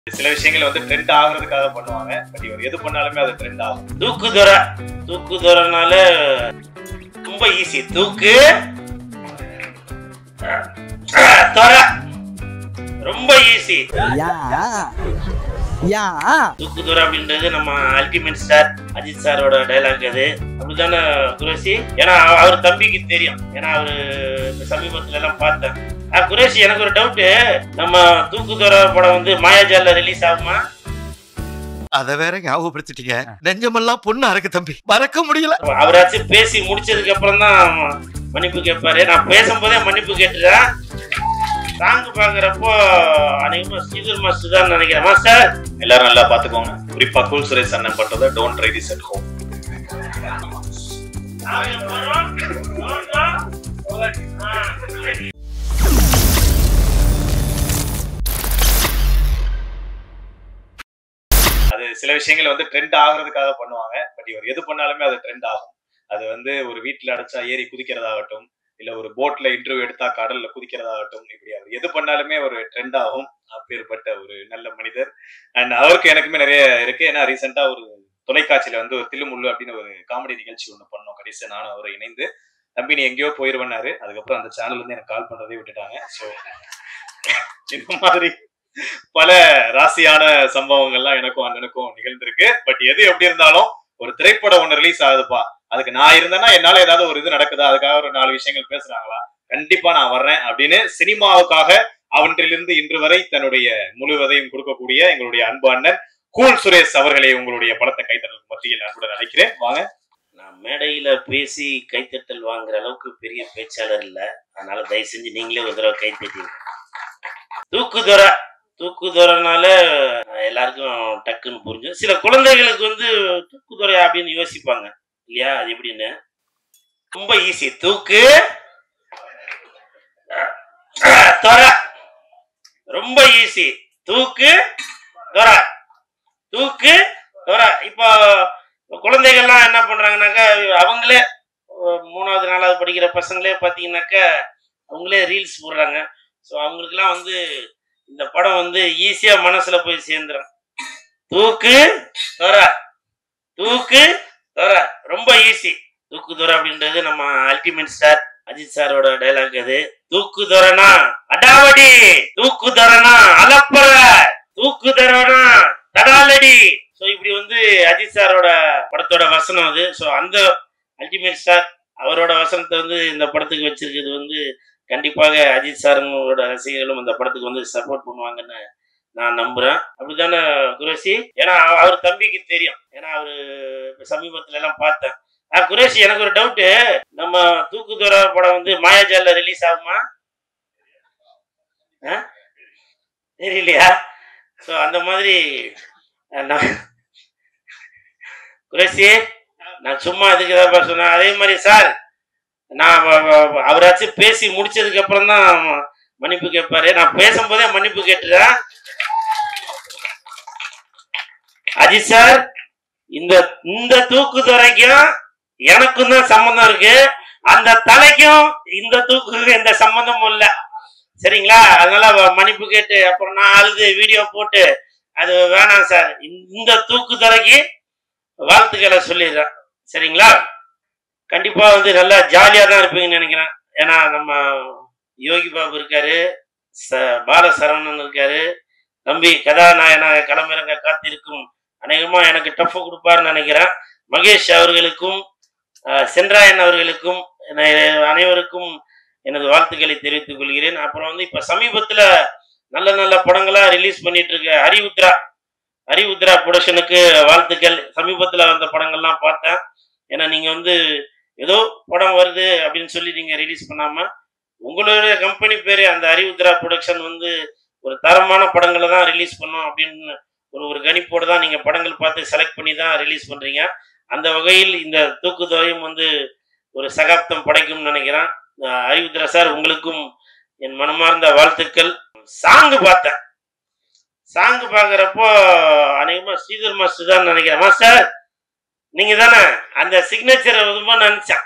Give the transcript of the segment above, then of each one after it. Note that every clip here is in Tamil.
சில விஷயங்கள் வந்து ட்ரெண்ட் ஆகுறதுக்காக பண்ணுவாங்க பட் இவர் எது பண்ணாலுமே அது ட்ரெண்ட் ஆகும் தூக்கு துறை தூக்கு துறைனால ரொம்ப ஈஸி தூக்கு துறை ரொம்ப ஈஸி யா யா தூக்கு துறை அப்படின்றது நம்ம அல்டிமேட் ஸ்டார் அஜித் சாரோட டைலாக் அது அப்படிதானே குரேஷி ஏன்னா அவ- அவர் தம்பிக்கு தெரியும் ஏன்னா அவரு இந்த சமீபத்துல எல்லாம் பார்த்தேன் ஆ, குரேஷி எனக்கு ஒரு டவுட்டு நம்ம தூக்கு துறை படம் வந்து மாயாஜால ரிலீஸ் ஆகுமா அத வேற ஞாபகப்படுத்திட்டீங்க நெஞ்சமெல்லாம் பொண்ணா இருக்கு தம்பி மறக்க முடியல அவராச்சும் பேசி முடிச்சதுக்கு அப்புறம் தான் மன்னிப்பு கேட்பாரு நான் பேசும்போதே மன்னிப்பு கேட்டுறேன் சாங் பாக்குறப்போ அநேகமா ஸ்ரீதர் மாஸ்டர் தான் நினைக்கிறேன் மாஸ்டர் எல்லாரும் நல்லா பாத்துக்கோங்க குறிப்பா கூல் சுரேஷ் அண்ணன் பண்றத don't try this at home அது சில விஷயங்கள் வந்து ட்ரெண்ட் ஆகுறதுக்காக பண்ணுவாங்க பட் இவர் எது பண்ணாலுமே அது ட்ரெண்ட் ஆகும் அது வந்து ஒரு வீட்டுல அடைச்சா ஏறி குதிக்கிறதாகட்டும் இல்ல ஒரு போட்ல இன்டர்வியூ எடுத்தா கடல்ல குதிக்கிறதாகட்டும் இப்படி அவர் எது பண்ணாலுமே ஒரு ட்ரெண்ட் ஆகும் அப்பேற்பட்ட ஒரு நல்ல மனிதர் அண்ட் அவருக்கு எனக்குமே நிறைய இருக்கு ஏன்னா ரீசெண்டா ஒரு தொலைக்காட்சியில வந்து ஒரு தில்லுமுள்ளு அப்படின்னு ஒரு காமெடி நிகழ்ச்சி ஒன்று பண்ணோம் கடைசியா நானும் அவரை இணைந்து தம்பி நீ எங்கேயோ போயிருவனாரு அதுக்கப்புறம் அந்த சேனல்ல இருந்து எனக்கு கால் பண்றதே விட்டுட்டாங்க ஸோ இந்த மாதிரி பல ராசியான சம்பவங்கள்லாம் எனக்கும் அண்ணனுக்கும் நிகழ்ந்திருக்கு பட் எது எப்படி இருந்தாலும் ஒரு திரைப்படம் ஒன்று ரிலீஸ் ஆகுதுப்பா அதுக்கு நான் இருந்தேன்னா என்னால ஏதாவது ஒரு இது நடக்குதா அதுக்காக ஒரு நாலு விஷயங்கள் பேசுறாங்களா கண்டிப்பா நான் வர்றேன் அப்படின்னு சினிமாவுக்காக அவன்றிலிருந்து இன்று வரை தன்னுடைய முழுவதையும் கொடுக்கக்கூடிய எங்களுடைய அன்பு அண்ணன் கூல் சுரேஷ் அவர்களை உங்களுடைய படத்தை கைத்தறதுக்கு மத்தியில் அன்புடன் அழைக்கிறேன் வாங்க நான் மேடையில பேசி கைத்தட்டல் வாங்குற அளவுக்கு பெரிய பேச்சாளர் இல்ல அதனால தயவு செஞ்சு நீங்களே ஒரு தடவை கைத்தட்டி தூக்குதுறை தூக்குதுறைனால எல்லாருக்கும் டக்குன்னு புரிஞ்சு சில குழந்தைகளுக்கு வந்து தூக்குதுறை அப்படின்னு யோசிப்பாங்க இல்லையா அது எப்படின்னு ரொம்ப ஈஸி தூக்கு துறை ரொம்ப ஈஸி தூக்கு துறை தூக்கு துறை இப்போ குழந்தைகள்லாம் என்ன பண்றாங்கனாக்கா அவங்களே அஹ், மூணாவது நாலாவது படிக்கிற பசங்களே பார்த்தீங்கன்னாக்கா அவங்களே ரீல்ஸ் போடுறாங்க ஸோ அவங்களுக்குலாம் வந்து இந்த படம் வந்து ஈஸியா மனசுல போய் சேர்ந்துடும் தூக்கு துற தூக்கு துற ரொம்ப ஈஸி தூக்கு துறை அப்படின்றது நம்ம அல்டிமேட் ஸ்டார் அஜித் சாரோட டைலாக் அது தூக்கு துறனா அடாவடி தூக்கு துறனா அலப்பற தூக்கு துறனா தடாலடி ஸோ இப்படி வந்து அஜித் சாரோட படத்தோட வசனம் அது ஸோ அந்த அல்டிமேட் ஸ்டார் அவரோட வசனத்தை வந்து இந்த படத்துக்கு வச்சிருக்கிறது வந்து கண்டிப்பாக அஜித் சாருங்களோட ரசிகர்களும் இந்த படத்துக்கு வந்து சப்போர்ட் பண்ணுவாங்கன்னு நான் நம்புறேன் அப்படித்தானே குரேஷி ஏன்னா அவ- அவர் தம்பிக்கு தெரியும் ஏன்னா அவரு இப்ப சமீபத்துல எல்லாம் பார்த்தேன் ஆ குரேஷி எனக்கு ஒரு டவுட்டு நம்ம தூக்குதுறை படம் வந்து மாயாஜால ரிலீஸ் ஆகுமா ஆ? தெரியலையா ஸோ அந்த மாதிரி அஹ், நான் குரேஷி நான் சும்மா இதுக்கு தான் சொன்னேன் அதே மாதிரி சார் நான் வ- வ- வ- அவராச்சும் பேசி முடிச்சதுக்கு அப்புறம் தான் மன்னிப்பு கேட்பாரு நான் பேசும்போதே மன்னிப்பு கேட்டுறேன் அஜித் சார் இந்த இந்த தூக்கு துறைக்கும் எனக்கும் தான் சம்பந்தம் இருக்கு அந்த தலைக்கும் இந்த தூக்குக்கும் எந்த சம்பந்தமும் இல்ல சரிங்களா அதனால வ- மன்னிப்பு கேட்டு அப்புறம் நான் அழுது வீடியோ போட்டு அது வேணாம் சார் இந்த தூக்கு துறைக்கு வாழ்த்துக்களை சொல்லிடுறேன் சரிங்களா கண்டிப்பா வந்து நல்லா ஜாலியா தான் இருப்பீங்கன்னு நினைக்கிறேன் ஏன்னா நம்ம யோகி பாபு இருக்காரு ச- பால சரவணன் இருக்காரு தம்பி கதாநாயகனாக களமிறங்க காத்திருக்கும் அநேகமா எனக்கு டஃப் கொடுப்பாருன்னு நினைக்கிறேன் மகேஷ் அவர்களுக்கும் அஹ், சென்றாயன் அவர்களுக்கும் என- அனைவருக்கும் எனது வாழ்த்துக்களை தெரிவித்துக் கொள்கிறேன் அப்புறம் வந்து இப்ப சமீபத்துல நல்ல நல்ல படங்களா ரிலீஸ் பண்ணிட்டு இருக்க ஹரிவுத்ரா ஹரிவுத்ரா ப்ரொடக்ஷனுக்கு வாழ்த்துக்கள் சமீபத்துல வந்த படங்கள்லாம் பார்த்தேன் ஏன்னா நீங்க வந்து ஏதோ படம் வருது அப்படின்னு சொல்லி நீங்க ரிலீஸ் பண்ணாம உங்களுடைய கம்பெனி பேரு அந்த ஹரிவுத்ரா ப்ரொடக்ஷன் வந்து ஒரு தரமான படங்களை தான் ரிலீஸ் பண்ணோம் அப்படின்னு ஒரு ஒரு கணிப்போடு தான் நீங்க படங்கள் பார்த்து செலக்ட் பண்ணி தான் ரிலீஸ் பண்றீங்க அந்த வகையில் இந்த தூக்குதொகையும் வந்து ஒரு சகாப்தம் படைக்கும்னு நினைக்கிறேன் அஹ் ஹரிவுத்ரா சார் உங்களுக்கும் என் மனமார்ந்த வாழ்த்துக்கள் சாங்கு பார்த்தேன் சாங்கு பார்க்குறப்போ அநேகமா ஸ்ரீதர் மாஸ்டர் தான் நினைக்கிறேன் மாஸ்டர் நீங்க தானே அந்த சிக்னேச்சர் ரொம்ப நினைச்சேன்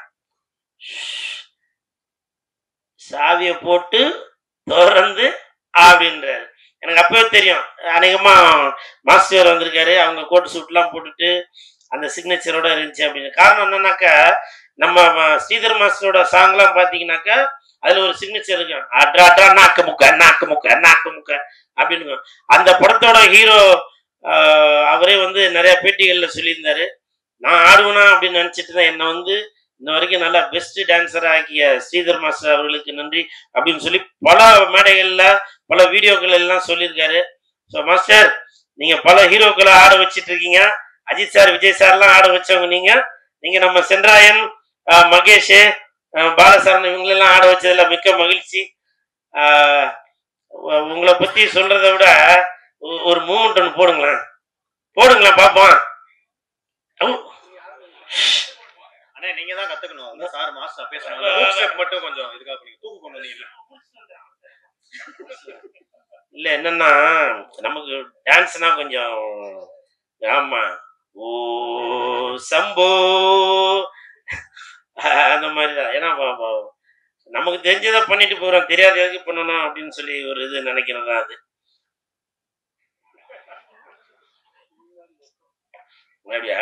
சாவியை போட்டு திறந்து அப்படின்றாரு எனக்கு அப்பவே தெரியும் அநேகமா மாஸ்டர் வந்திருக்காரு அவங்க கோட் சூட்லாம் போட்டுட்டு அந்த சிக்னேச்சரோட இருந்துச்சு அப்படின்னு காரணம் என்னன்னாக்கா நம்ம ம- ஸ்ரீதர் மாஸ்டரோட சாங்லாம் பார்த்தீங்கன்னாக்கா அதுல ஒரு சிக்னேச்சர் இருக்கும் அட்ரா அட்ரா நாக்கு முக்க நாக்கு முக்க நாக்கு முக்க அப்படின்னு அந்த படத்தோட ஹீரோ அவரே வந்து நிறைய பேட்டிகள்ல சொல்லியிருந்தாரு நான் ஆடுவேனா அப்படின்னு நினைச்சிட்டு தான் என்னை வந்து இன்ன வரைக்கும் நல்லா பெஸ்ட் டான்சர் ஆக்கிய ஸ்ரீதர் மாஸ்டர் அவர்களுக்கு நன்றி அப்படின்னு சொல்லி பல மேடைகள்ல பல வீடியோக்கள் எல்லாம் சொல்லியிருக்காரு ஸோ மாஸ்டர் நீங்க பல ஹீரோக்களை ஆட வச்சிட்டு இருக்கீங்க அஜித் சார் விஜய் சார்லாம் ஆட வச்சவங்க நீங்க நீங்க நம்ம சென்றாயன் ஆஹ் மகேஷ் ஆஹ் பாலசரன் இவங்களெல்லாம் ஆட வச்சதுல மிக்க மகிழ்ச்சி ஆஹ் உ- உங்களை பத்தி சொல்றதை விட ஒ- ஒரு மூமெண்ட் ஒன்று போடுங்களேன் போடுங்களேன் பார்ப்போம் அவு. அண்ணே நீங்க தான் கத்துக்கணும் அந்த சார் மாஸ்டர் பேசுறாங்க ஹூக் ஸ்டெப் மட்டும் கொஞ்சம் இதுக்காக நீங்க தூக்கு கொண்டு வந்தீங்கல்ல இல்ல என்னன்னா நமக்கு டான்ஸ்னா கொஞ்சம் ஆமா ஓ சம்போ அந்த மாதிரி தான் ஏன்னா ப- ப- நமக்கு தெரிஞ்சதை பண்ணிட்டு போறோம் தெரியாத எதுக்கு பண்ணணும் அப்படின்னு சொல்லி ஒரு இது நினைக்கிறது தான் அது அப்படியா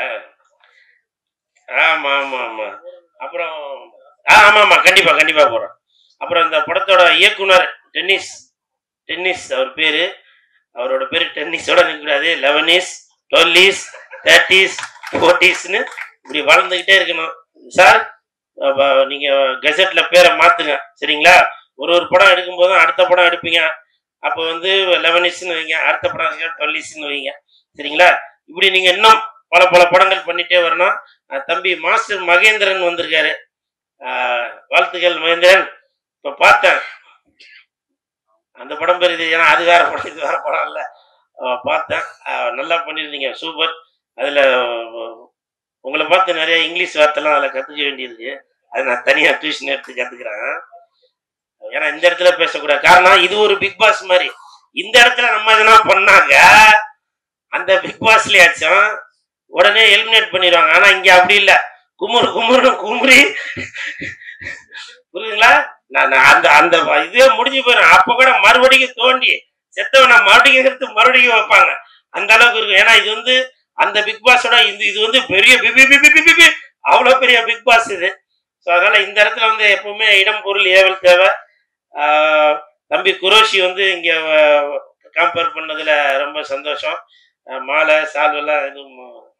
ஆமா ஆமா ஆமா அப்புறம் ஆ ஆமா ஆமா கண்டிப்பா கண்டிப்பா போறோம் அப்புறம் இந்த படத்தோட இயக்குனர் டென்னிஸ் டென்னிஸ் அவர் பேரு அவரோட பேரு டென்னிஸோட நிற்கக்கூடாது லெவனிஸ் டுவெல்லிஸ் தேர்ட்டிஸ் ஃபோர்ட்டிஸ்னு இப்படி வளர்ந்துக்கிட்டே இருக்கணும் சார் அப்ப நீங்க கெசட்ல பேரை மாத்துங்க சரிங்களா ஒரு ஒரு படம் எடுக்கும் போதும் அடுத்த படம் எடுப்பீங்க அப்போ வந்து லெவனிஸ்னு வைங்க அடுத்த படம் டுவெல்லிஸ்னு வைங்க சரிங்களா இப்படி நீங்க இன்னும் பல பல படங்கள் பண்ணிட்டே வரணும் அஹ் தம்பி மாஸ்டர் மகேந்திரன் வந்திருக்காரு அஹ் வாழ்த்துக்கள் மகேந்திரன் இப்போ பார்த்தேன் அந்த படம் பேர் இது ஏன்னா அது வேற படம் இது வேற படம் இல்லை பார்த்தேன் அஹ் நல்லா பண்ணியிருந்தீங்க சூப்பர் அதில் உங்களை பார்த்து நிறைய இங்கிலீஷ் வார்த்தைலாம் அதில் கற்றுக்க வேண்டியிருக்கு அது நான் தனியாக டியூஷன் எடுத்து கற்றுக்குறேன் ஏன்னா இந்த இடத்துல பேசக்கூடாது காரணம் இது ஒரு பிக் பாஸ் மாதிரி இந்த இடத்துல நம்ம எதனா பண்ணாங்க அந்த பிக் பாஸ்லயாச்சும் உடனே எலிமினேட் பண்ணிடுவாங்க ஆனா இங்க அப்படி இல்ல குமுறு குமுறு குமுறி புரியுதுங்களா நான் நான் அந்த அந்த இதுவே முடிஞ்சு போயிடும் அப்ப கூட மறுபடியும் தோண்டி செத்தவனை மறுபடியும் எடுத்து மறுபடியும் வைப்பாங்க அந்த அளவுக்கு இருக்கும் ஏன்னா இது வந்து அந்த பிக் பாஸோட இது இது வந்து பெரிய B B B B B B B அவ்வளோ பெரிய பிக் பாஸ் இது ஸோ அதனால இந்த இடத்துல வந்து எப்பவுமே இடம் பொருள் ஏவல் தேவை ஆஹ் தம்பி குரோஷி வந்து இங்க கம்பேர் பண்ணதுல ரொம்ப சந்தோஷம் அஹ் மாலை சால்வெல்லாம் எதுவும்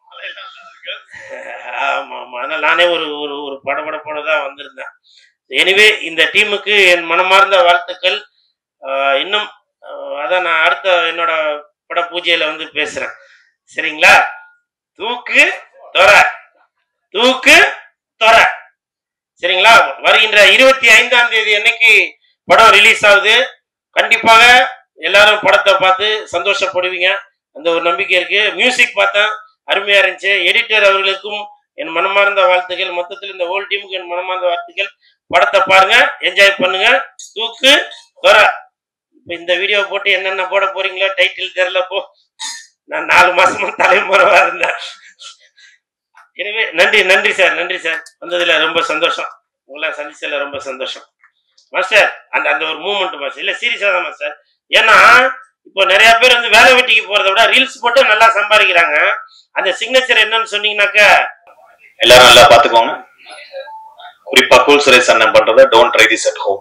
ஆமா ஆமா அதனால நானே ஒரு ஒரு ஒரு படபடப்போட தான் வந்திருந்தேன் எனிவே இந்த டீமுக்கு என் மனமார்ந்த வாழ்த்துக்கள் ஆஹ் இன்னும் ஆஹ் அதான் நான் அடுத்த என்னோட பட பூஜையில வந்து பேசுறேன் சரிங்களா தூக்கு தொர தூக்கு தொர சரிங்களா வருகின்ற இருபத்தி ஐந்தாம் தேதி அன்னைக்கு படம் ரிலீஸ் ஆகுது கண்டிப்பாக எல்லாரும் படத்தை பார்த்து சந்தோஷப்படுவீங்க அந்த ஒரு நம்பிக்கை இருக்கு மியூசிக் பார்த்தேன் அருமையா இருந்துச்சு எடிட்டர் அவர்களுக்கும் என் மனமார்ந்த வாழ்த்துக்கள் மொத்தத்தில் இந்த ஹோல் டீமுக்கு என் மனமார்ந்த வாழ்த்துக்கள் படத்தை பாருங்க என்ஜாய் பண்ணுங்க தூக்கு வர இப்ப இந்த வீடியோ போட்டு என்னென்ன போட போறீங்களோ டைட்டில் தெரியல போ நான் நாலு மாசமா தலைமுறைவா இருந்தேன் எனவே நன்றி நன்றி சார் நன்றி சார் வந்ததுல ரொம்ப சந்தோஷம் உங்களை சந்திச்சதுல ரொம்ப சந்தோஷம் மாஸ்டர் அந்த அந்த ஒரு மூமெண்ட் மாஸ்டர் இல்ல சீரியஸா தான் மாஸ்டர் ஏன்னா இப்போ நிறைய பேர் வந்து வேலை வெட்டிக்கு போறதை விட ரீல்ஸ் போட்டு நல்லா சம்பாதிக்கிறாங்க அந்த சிக்னேச்சர் என்னன்னு சொன்னீங்கன்னாக்கா எல்லாரும் நல்லா பாத்துக்கோங்க குறிப்பா கூல் சுரேஷ் அண்ணன் பண்றத don't try this at home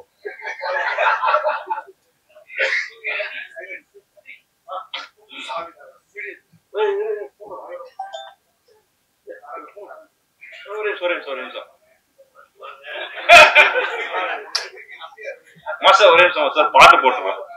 master ஒரே நிமிஷம் சார் பாட்டு போட்டுருவேன்